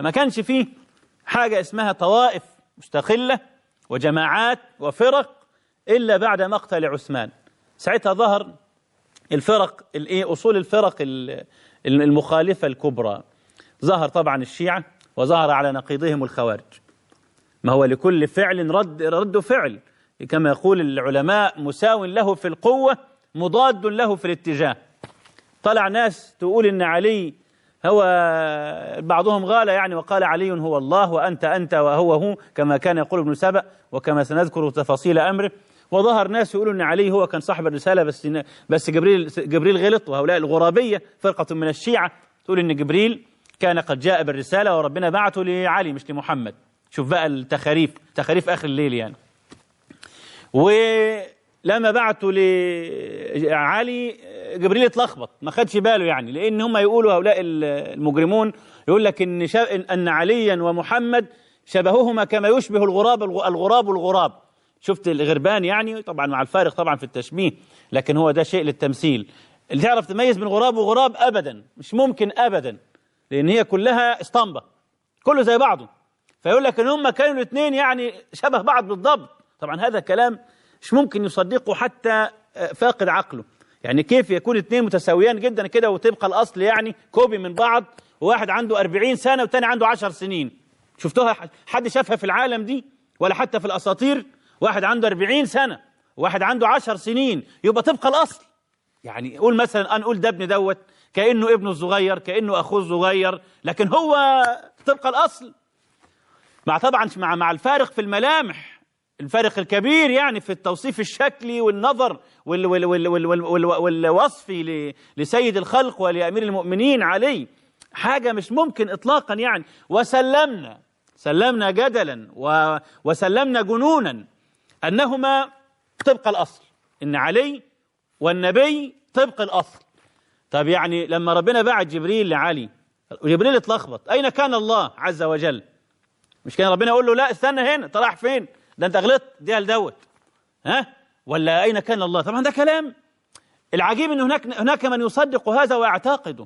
فما كانش فيه حاجة اسمها طوائف مستقلة وجماعات وفرق إلا بعد مقتل عثمان ساعتها ظهر الفرق الايه اصول الفرق المخالفه الكبرى ظهر طبعا الشيعه وظهر على نقيضهم الخوارج ما هو لكل فعل رد رد فعل كما يقول العلماء مساو له في القوه مضاد له في الاتجاه طلع ناس تقول ان علي هو بعضهم غال يعني وقال علي هو الله وانت انت وهو هو كما كان يقول ابن سبأ وكما سنذكر تفاصيل امره وظهر ناس يقولوا ان علي هو كان صاحب الرساله بس بس جبريل جبريل غلط وهؤلاء الغرابيه فرقه من الشيعه تقول ان جبريل كان قد جاء بالرساله وربنا بعته لعلي مش لمحمد شوف بقى التخاريف تخاريف اخر الليل يعني ولما بعته لعلي جبريل اتلخبط ما خدش باله يعني لان هم يقولوا هؤلاء المجرمون يقول لك ان ان عليا ومحمد شبههما كما يشبه الغراب الغراب الغراب شفت الغربان يعني طبعا مع الفارق طبعا في التشبيه لكن هو ده شيء للتمثيل اللي تعرف تميز بين غراب وغراب ابدا مش ممكن ابدا لان هي كلها اسطمبه كله زي بعضه فيقول لك ان هم كانوا الاثنين يعني شبه بعض بالضبط طبعا هذا كلام مش ممكن يصدقه حتى فاقد عقله يعني كيف يكون اثنين متساويان جدا كده وتبقى الاصل يعني كوبي من بعض وواحد عنده 40 سنه والثاني عنده 10 سنين شفتوها حد شافها في العالم دي ولا حتى في الاساطير واحد عنده 40 سنة واحد عنده 10 سنين يبقى تبقى الأصل يعني قول مثلا أنا أقول ده ابن دوت كأنه ابنه الصغير كأنه أخوه الصغير لكن هو تبقى الأصل مع طبعا مع مع الفارق في الملامح الفارق الكبير يعني في التوصيف الشكلي والنظر وال وال وال وال وال وال والوصفي لسيد الخلق ولأمير المؤمنين علي حاجة مش ممكن إطلاقا يعني وسلمنا سلمنا جدلا وسلمنا جنونا أنهما طبق الأصل إن علي والنبي طبق الأصل طب يعني لما ربنا بعت جبريل لعلي جبريل اتلخبط أين كان الله عز وجل مش كان ربنا يقول له لا استنى هنا طلع فين ده انت غلطت دي دوت ها ولا أين كان الله طبعا ده كلام العجيب ان هناك هناك من يصدق هذا ويعتقده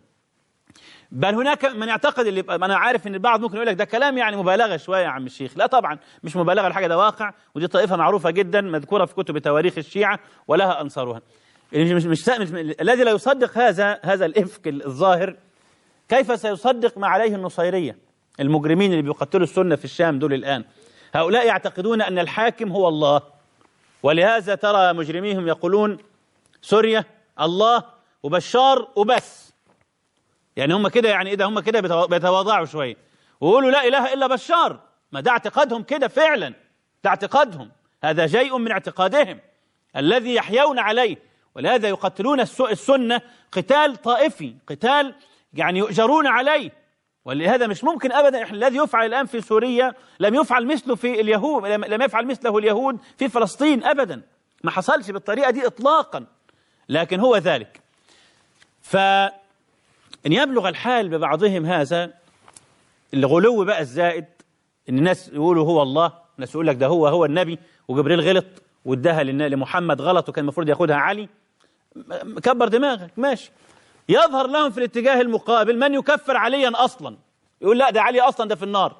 بل هناك من يعتقد اللي انا عارف ان البعض ممكن يقول لك ده كلام يعني مبالغه شويه يا عم الشيخ لا طبعا مش مبالغه الحاجه ده واقع ودي طائفه معروفه جدا مذكوره في كتب تواريخ الشيعه ولها انصارها مش مش, مش, مش الذي لا يصدق هذا هذا الافك الظاهر كيف سيصدق ما عليه النصيريه المجرمين اللي بيقتلوا السنه في الشام دول الان هؤلاء يعتقدون ان الحاكم هو الله ولهذا ترى مجرميهم يقولون سوريا الله وبشار وبس يعني هم كده يعني ايه ده هم كده بيتواضعوا شويه ويقولوا لا اله الا بشار ما ده اعتقادهم كده فعلا ده اعتقادهم هذا شيء من اعتقادهم الذي يحيون عليه ولهذا يقتلون السنه قتال طائفي قتال يعني يؤجرون عليه ولهذا مش ممكن ابدا الذي يفعل الان في سوريا لم يفعل مثله في اليهود لم يفعل مثله اليهود في فلسطين ابدا ما حصلش بالطريقه دي اطلاقا لكن هو ذلك ف ان يبلغ الحال ببعضهم هذا الغلو بقى الزائد ان الناس يقولوا هو الله الناس يقول لك ده هو هو النبي وجبريل غلط واداها لمحمد غلط وكان المفروض ياخدها علي كبر دماغك ماشي يظهر لهم في الاتجاه المقابل من يكفر عليا اصلا يقول لا ده علي اصلا ده في النار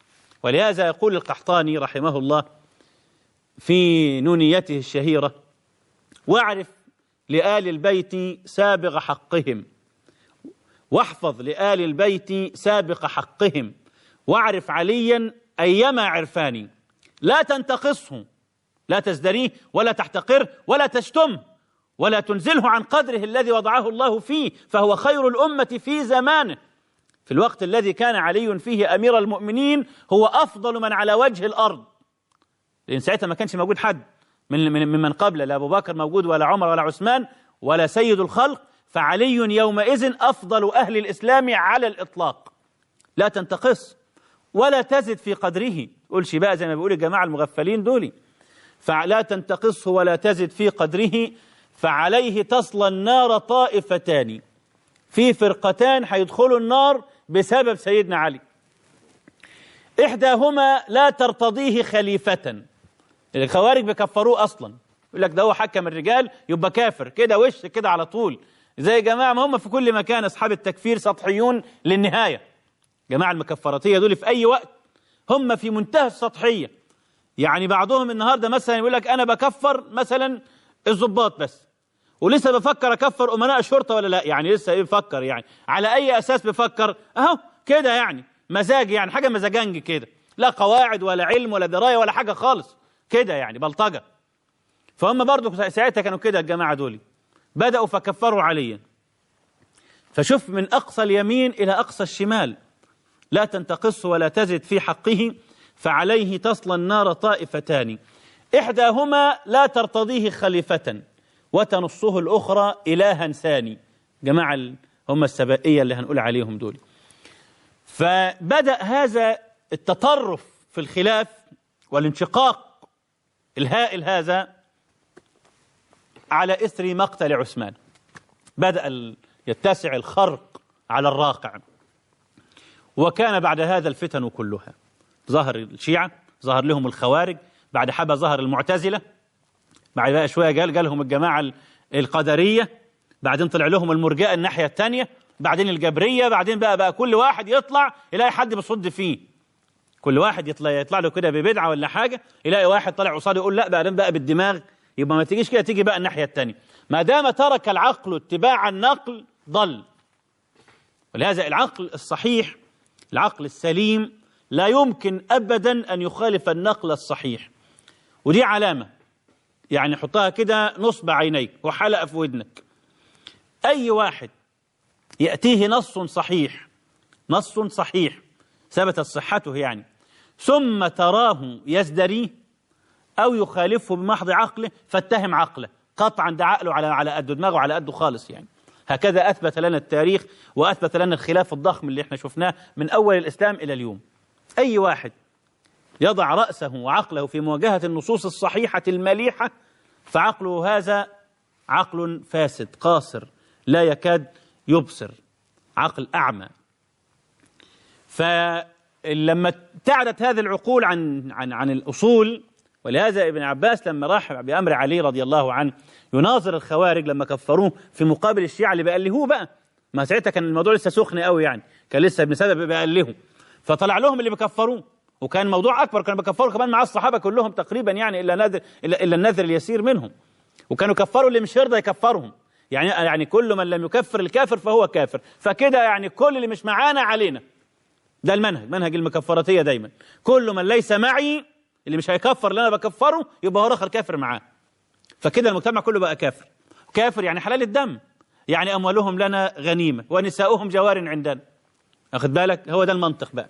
ولهذا يقول القحطاني رحمه الله في نونيته الشهيره واعرف لآل البيت سابغ حقهم واحفظ لآل البيت سابق حقهم واعرف عليا أيما عرفاني لا تنتقصه لا تزدريه ولا تحتقره ولا تشتمه ولا تنزله عن قدره الذي وضعه الله فيه فهو خير الأمة في زمانه في الوقت الذي كان علي فيه أمير المؤمنين هو أفضل من على وجه الأرض لأن ساعتها ما كانش موجود حد من من ممن قبله لا أبو بكر موجود ولا عمر ولا عثمان ولا سيد الخلق فعلي يومئذ أفضل أهل الإسلام على الإطلاق لا تنتقص ولا تزد في قدره قولش بقى زي ما بيقول الجماعة المغفلين دولي فلا تنتقصه ولا تزد في قدره فعليه تصلى النار طائفتان في فرقتان هيدخلوا النار بسبب سيدنا علي إحداهما لا ترتضيه خليفة الخوارج بيكفروه أصلا يقول لك ده هو حكم الرجال يبقى كافر كده وش كده على طول زي جماعة ما هم في كل مكان أصحاب التكفير سطحيون للنهاية جماعة المكفراتية دول في أي وقت هم في منتهى السطحية يعني بعضهم النهاردة مثلا يقول لك أنا بكفر مثلا الضباط بس ولسه بفكر أكفر أمناء الشرطة ولا لا يعني لسه إيه بفكر يعني على أي أساس بفكر أهو كده يعني مزاج يعني حاجة مزاجنج كده لا قواعد ولا علم ولا دراية ولا حاجة خالص كده يعني بلطجة فهم برضو ساعتها كانوا كده الجماعة دول بدأوا فكفروا عليا فشوف من أقصى اليمين إلى أقصى الشمال لا تنتقص ولا تزد في حقه فعليه تصل النار طائفتان إحداهما لا ترتضيه خليفة وتنصه الأخرى إلها ثاني جماعة ال- هم السبائية اللي هنقول عليهم دول فبدأ هذا التطرف في الخلاف والانشقاق الهائل هذا على إثر مقتل عثمان بدأ ال- يتسع الخرق على الراقع وكان بعد هذا الفتن كلها ظهر الشيعة ظهر لهم الخوارج بعد حبة ظهر المعتزلة بعد بقى شوية قال قالهم الجماعة ال- القدرية بعدين طلع لهم المرجئة الناحية التانية بعدين الجبرية بعدين بقى بقى كل واحد يطلع يلاقي حد بيصد فيه كل واحد يطلع يطلع له كده ببدعة ولا حاجة يلاقي واحد طالع قصاده يقول لا بعدين بقى بالدماغ يبقى ما تجيش كده تيجي بقى الناحية التانية ما دام ترك العقل اتباع النقل ضل ولهذا العقل الصحيح العقل السليم لا يمكن ابدا ان يخالف النقل الصحيح ودي علامه يعني حطها كده نصب عينيك وحلقه في ودنك اي واحد ياتيه نص صحيح نص صحيح ثبتت صحته يعني ثم تراه يزدريه او يخالفه بمحض عقله فاتهم عقله قطعا ده عقله على على قده دماغه على قده خالص يعني هكذا اثبت لنا التاريخ واثبت لنا الخلاف الضخم اللي احنا شفناه من اول الاسلام الى اليوم اي واحد يضع راسه وعقله في مواجهه النصوص الصحيحه المليحه فعقله هذا عقل فاسد قاصر لا يكاد يبصر عقل اعمى فلما ابتعدت هذه العقول عن عن عن الاصول ولهذا ابن عباس لما راح بامر علي رضي الله عنه يناظر الخوارج لما كفروه في مقابل الشيعه اللي بيألهوه بقى ما ساعتها كان الموضوع لسه سخن قوي يعني كان لسه ابن سبب بيألهه فطلع لهم اللي بيكفروه وكان موضوع اكبر كانوا بيكفروا كمان مع الصحابه كلهم تقريبا يعني الا نادر الا, إلا النذر اليسير منهم وكانوا كفروا اللي مش يرضى يكفرهم يعني يعني كل من لم يكفر الكافر فهو كافر فكده يعني كل اللي مش معانا علينا ده المنهج منهج المكفراتيه دايما كل من ليس معي اللي مش هيكفر اللي انا بكفره يبقى هو اخر كافر معاه فكده المجتمع كله بقى كافر كافر يعني حلال الدم يعني اموالهم لنا غنيمه ونساؤهم جوار عندنا واخد بالك هو ده المنطق بقى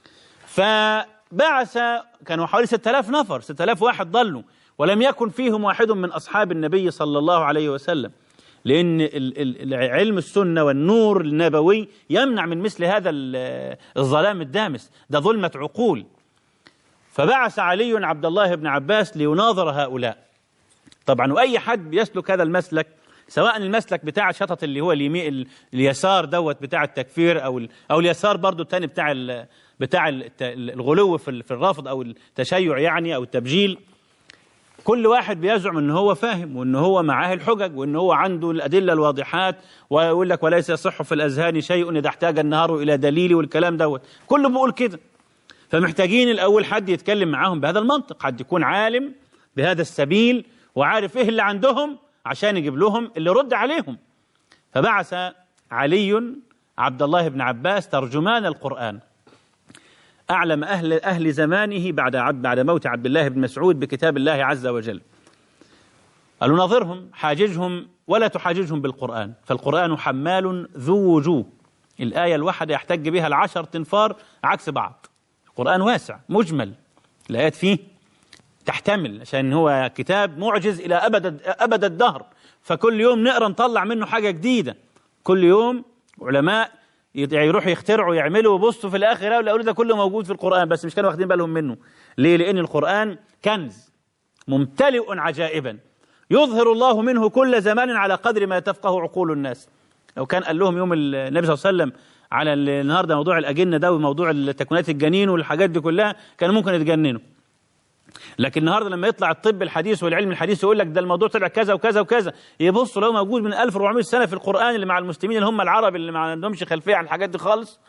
فبعث كانوا حوالي 6000 نفر 6000 واحد ضلوا ولم يكن فيهم واحد من اصحاب النبي صلى الله عليه وسلم لان ال- ال- ال- علم السنه والنور النبوي يمنع من مثل هذا ال- الظلام الدامس ده ظلمه عقول فبعث علي عبد الله بن عباس ليناظر هؤلاء طبعا واي حد بيسلك هذا المسلك سواء المسلك بتاع شطط اللي هو اليمين ال- اليسار دوت بتاع التكفير او ال- او اليسار برضو الثاني بتاع ال- بتاع الت- الغلو في ال- في الرافض او التشيع يعني او التبجيل كل واحد بيزعم ان هو فاهم وان هو معاه الحجج وان هو عنده الادله الواضحات ويقول لك وليس يصح في الاذهان شيء اذا احتاج النهار الى دليل والكلام دوت كله بيقول كده فمحتاجين الاول حد يتكلم معاهم بهذا المنطق حد يكون عالم بهذا السبيل وعارف ايه اللي عندهم عشان يجيب لهم اللي يرد عليهم فبعث علي عبد الله بن عباس ترجمان القرآن أعلم أهل أهل زمانه بعد عبد بعد موت عبد الله بن مسعود بكتاب الله عز وجل قالوا ناظرهم حاججهم ولا تحاججهم بالقرآن فالقرآن حمال ذو وجوه الآية الواحدة يحتج بها العشر تنفار عكس بعض القرآن واسع مجمل الآيات فيه تحتمل عشان هو كتاب معجز إلى أبد أبد الدهر فكل يوم نقرأ نطلع منه حاجة جديدة كل يوم علماء يروحوا يخترعوا يعملوا ويبصوا في الآخر يقولوا ده كله موجود في القرآن بس مش كانوا واخدين بالهم منه ليه؟ لأن القرآن كنز ممتلئ عجائبا يظهر الله منه كل زمان على قدر ما تفقه عقول الناس لو كان قال لهم يوم النبي صلى الله عليه وسلم على النهارده موضوع الأجنة ده وموضوع تكوينات الجنين والحاجات دي كلها كانوا ممكن يتجننوا لكن النهارده لما يطلع الطب الحديث والعلم الحديث يقول لك ده الموضوع طلع كذا وكذا وكذا يبصوا لو موجود من 1400 سنه في القران اللي مع المسلمين اللي هم العرب اللي ما عندهمش خلفيه عن الحاجات دي خالص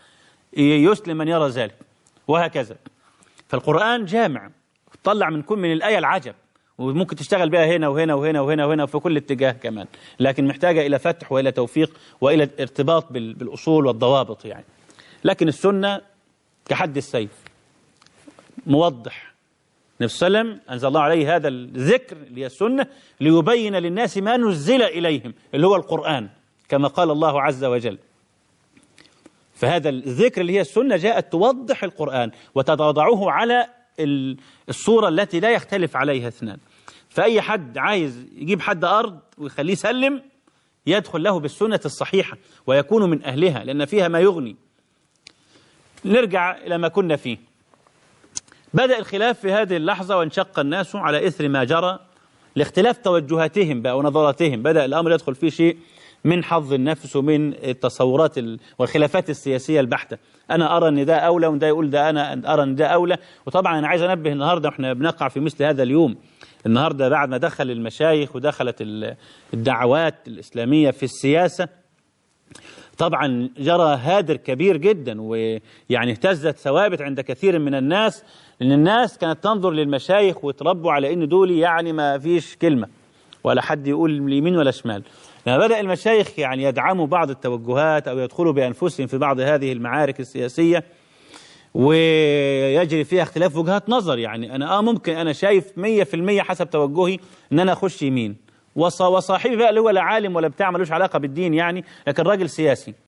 يسلم من يرى ذلك وهكذا فالقرآن جامع تطلع من كل من الآية العجب وممكن تشتغل بها هنا وهنا وهنا وهنا وهنا وفي كل اتجاه كمان لكن محتاجة إلى فتح وإلى توفيق وإلى ارتباط بال- بالأصول والضوابط يعني لكن السنة كحد السيف موضح النبي صلى الله عليه وسلم أنزل الله عليه هذا الذكر اللي هي السنة ليبين للناس ما نزل إليهم اللي هو القرآن كما قال الله عز وجل فهذا الذكر اللي هي السنة جاءت توضح القرآن وتضعه على ال- الصورة التي لا يختلف عليها اثنان فأي حد عايز يجيب حد أرض ويخليه يسلم يدخل له بالسنة الصحيحة ويكون من أهلها لأن فيها ما يغني نرجع إلى ما كنا فيه بدأ الخلاف في هذه اللحظة وانشق الناس على إثر ما جرى لاختلاف توجهاتهم بقى ونظراتهم بدأ الأمر يدخل فيه شيء من حظ النفس ومن التصورات ال- والخلافات السياسية البحتة أنا أرى أن ده أولى وده يقول ده أنا أرى أن ده أولى وطبعا أنا عايز أنبه النهاردة وإحنا بنقع في مثل هذا اليوم النهاردة بعد ما دخل المشايخ ودخلت ال- الدعوات الإسلامية في السياسة طبعا جرى هادر كبير جدا ويعني اهتزت ثوابت عند كثير من الناس لان الناس كانت تنظر للمشايخ وتربوا على ان دول يعني ما فيش كلمه ولا حد يقول اليمين ولا شمال لما بدا المشايخ يعني يدعموا بعض التوجهات او يدخلوا بانفسهم في بعض هذه المعارك السياسيه ويجري فيها اختلاف وجهات نظر يعني انا اه ممكن انا شايف 100% حسب توجهي ان انا اخش يمين وص- وصاحبي بقى اللي هو لا عالم ولا بتاع ملوش علاقه بالدين يعني لكن راجل سياسي